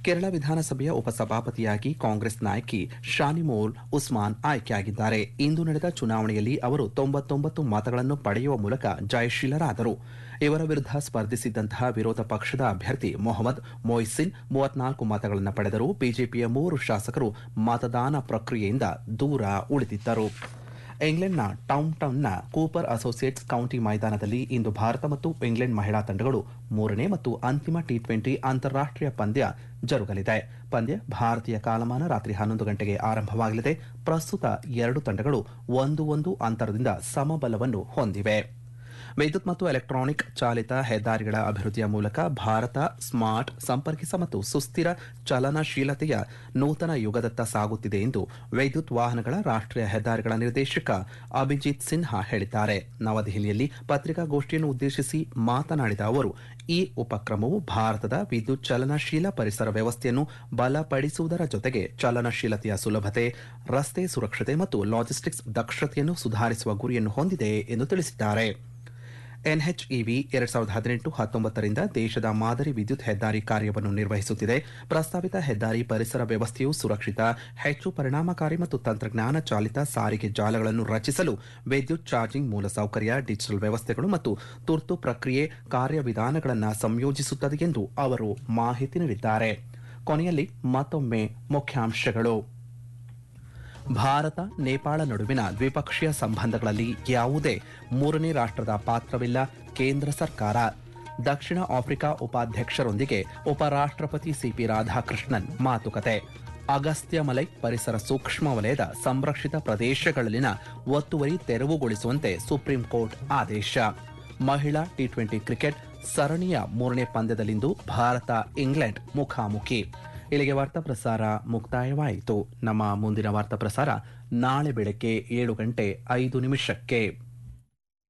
ಕೇರಳ ವಿಧಾನಸಭೆಯ ಉಪಸಭಾಪತಿಯಾಗಿ ಕಾಂಗ್ರೆಸ್ ನಾಯಕಿ ಶಾನಿಮೋಲ್ ಉಸ್ಮಾನ್ ಆಯ್ಕೆಯಾಗಿದ್ದಾರೆ ಇಂದು ನಡೆದ ಚುನಾವಣೆಯಲ್ಲಿ ಅವರು ತೊಂಬತ್ತೊಂಬತ್ತು ಮತಗಳನ್ನು ಪಡೆಯುವ ಮೂಲಕ ಜಯಶೀಲರಾದರು ಇವರ ವಿರುದ್ಧ ಸ್ಪರ್ಧಿಸಿದ್ದಂತಹ ವಿರೋಧ ಪಕ್ಷದ ಅಭ್ಯರ್ಥಿ ಮೊಹಮ್ಮದ್ ಮೊಯ್ಸಿನ್ ಮೂವತ್ನಾಲ್ಕು ಮತಗಳನ್ನು ಪಡೆದರು ಬಿಜೆಪಿಯ ಮೂವರು ಶಾಸಕರು ಮತದಾನ ಪ್ರಕ್ರಿಯೆಯಿಂದ ದೂರ ಉಳಿದಿದ್ದರು ಇಂಗ್ಲೆಂಡ್ನ ಟೌನ್ ಟೌನ್ನ ಕೂಪರ್ ಅಸೋಸಿಯೇಟ್ಸ್ ಕೌಂಟಿ ಮೈದಾನದಲ್ಲಿ ಇಂದು ಭಾರತ ಮತ್ತು ಇಂಗ್ಲೆಂಡ್ ಮಹಿಳಾ ತಂಡಗಳು ಮೂರನೇ ಮತ್ತು ಅಂತಿಮ ಟಿ ಟ್ವೆಂಟಿ ಅಂತಾರಾಷ್ಟೀಯ ಪಂದ್ಯ ಜರುಗಲಿದೆ ಪಂದ್ಯ ಭಾರತೀಯ ಕಾಲಮಾನ ರಾತ್ರಿ ಹನ್ನೊಂದು ಗಂಟೆಗೆ ಆರಂಭವಾಗಲಿದೆ ಪ್ರಸ್ತುತ ಎರಡು ತಂಡಗಳು ಒಂದು ಒಂದು ಅಂತರದಿಂದ ಸಮಬಲವನ್ನು ಹೊಂದಿವೆ ವಿದ್ಯುತ್ ಮತ್ತು ಎಲೆಕ್ಟ್ರಾನಿಕ್ ಚಾಲಿತ ಹೆದ್ದಾರಿಗಳ ಅಭಿವೃದ್ಧಿಯ ಮೂಲಕ ಭಾರತ ಸ್ಮಾರ್ಟ್ ಸಂಪರ್ಕಿತ ಮತ್ತು ಸುಸ್ಥಿರ ಚಲನಶೀಲತೆಯ ನೂತನ ಯುಗದತ್ತ ಸಾಗುತ್ತಿದೆ ಎಂದು ವಿದ್ಯುತ್ ವಾಹನಗಳ ರಾಷ್ಟ್ರೀಯ ಹೆದ್ದಾರಿಗಳ ನಿರ್ದೇಶಕ ಅಭಿಜಿತ್ ಸಿನ್ಹಾ ಹೇಳಿದ್ದಾರೆ ನವದೆಹಲಿಯಲ್ಲಿ ಪತ್ರಿಕಾಗೋಷ್ಠಿಯನ್ನು ಉದ್ದೇಶಿಸಿ ಮಾತನಾಡಿದ ಅವರು ಈ ಉಪಕ್ರಮವು ಭಾರತದ ವಿದ್ಯುತ್ ಚಲನಶೀಲ ಪರಿಸರ ವ್ಯವಸ್ಥೆಯನ್ನು ಬಲಪಡಿಸುವುದರ ಜೊತೆಗೆ ಚಲನಶೀಲತೆಯ ಸುಲಭತೆ ರಸ್ತೆ ಸುರಕ್ಷತೆ ಮತ್ತು ಲಾಜಿಸ್ಟಿಕ್ಸ್ ದಕ್ಷತೆಯನ್ನು ಸುಧಾರಿಸುವ ಗುರಿಯನ್ನು ಹೊಂದಿದೆ ಎಂದು ತಿಳಿಸಿದ್ದಾರೆ ಎನ್ಎಚ್ಇವಿ ಎರಡ್ ಸಾವಿರದ ಹದಿನೆಂಟು ಹತ್ತೊಂಬತ್ತರಿಂದ ದೇಶದ ಮಾದರಿ ವಿದ್ಯುತ್ ಹೆದ್ದಾರಿ ಕಾರ್ಯವನ್ನು ನಿರ್ವಹಿಸುತ್ತಿದೆ ಪ್ರಸ್ತಾವಿತ ಹೆದ್ದಾರಿ ಪರಿಸರ ವ್ಯವಸ್ಥೆಯು ಸುರಕ್ಷಿತ ಹೆಚ್ಚು ಪರಿಣಾಮಕಾರಿ ಮತ್ತು ತಂತ್ರಜ್ಞಾನ ಚಾಲಿತ ಸಾರಿಗೆ ಜಾಲಗಳನ್ನು ರಚಿಸಲು ವಿದ್ಯುತ್ ಚಾರ್ಜಿಂಗ್ ಮೂಲಸೌಕರ್ಯ ಡಿಜಿಟಲ್ ವ್ಯವಸ್ಥೆಗಳು ಮತ್ತು ತುರ್ತು ಪ್ರಕ್ರಿಯೆ ಕಾರ್ಯವಿಧಾನಗಳನ್ನು ಸಂಯೋಜಿಸುತ್ತದೆ ಎಂದು ಅವರು ಮಾಹಿತಿ ನೀಡಿದ್ದಾರೆ ಕೊನೆಯಲ್ಲಿ ಮತ್ತೊಮ್ಮೆ ಮುಖ್ಯಾಂಶಗಳು ಭಾರತ ನೇಪಾಳ ನಡುವಿನ ದ್ವಿಪಕ್ಷೀಯ ಸಂಬಂಧಗಳಲ್ಲಿ ಯಾವುದೇ ಮೂರನೇ ರಾಷ್ಟ್ರದ ಪಾತ್ರವಿಲ್ಲ ಕೇಂದ್ರ ಸರ್ಕಾರ ದಕ್ಷಿಣ ಆಫ್ರಿಕಾ ಉಪಾಧ್ಯಕ್ಷರೊಂದಿಗೆ ಉಪರಾಷ್ಟ್ರಪತಿ ಸಿಪಿ ರಾಧಾಕೃಷ್ಣನ್ ಮಾತುಕತೆ ಅಗಸ್ತ್ಯಮಲೈ ಪರಿಸರ ಸೂಕ್ಷ್ಮ ವಲಯದ ಸಂರಕ್ಷಿತ ಪ್ರದೇಶಗಳಲ್ಲಿನ ಒತ್ತುವರಿ ತೆರವುಗೊಳಿಸುವಂತೆ ಸುಪ್ರೀಂ ಕೋರ್ಟ್ ಆದೇಶ ಮಹಿಳಾ ಟಿ ಟ್ವೆಂಟಿ ಕ್ರಿಕೆಟ್ ಸರಣಿಯ ಮೂರನೇ ಪಂದ್ಯದಲ್ಲಿಂದು ಭಾರತ ಇಂಗ್ಲೆಂಡ್ ಮುಖಾಮುಖಿ ಇಲ್ಲಿಗೆ ವಾರ್ತಾ ಪ್ರಸಾರ ಮುಕ್ತಾಯವಾಯಿತು ನಮ್ಮ ಮುಂದಿನ ವಾರ್ತಾ ಪ್ರಸಾರ ನಾಳೆ ಬೆಳಗ್ಗೆ ಏಳು ಗಂಟೆ ಐದು ನಿಮಿಷಕ್ಕೆ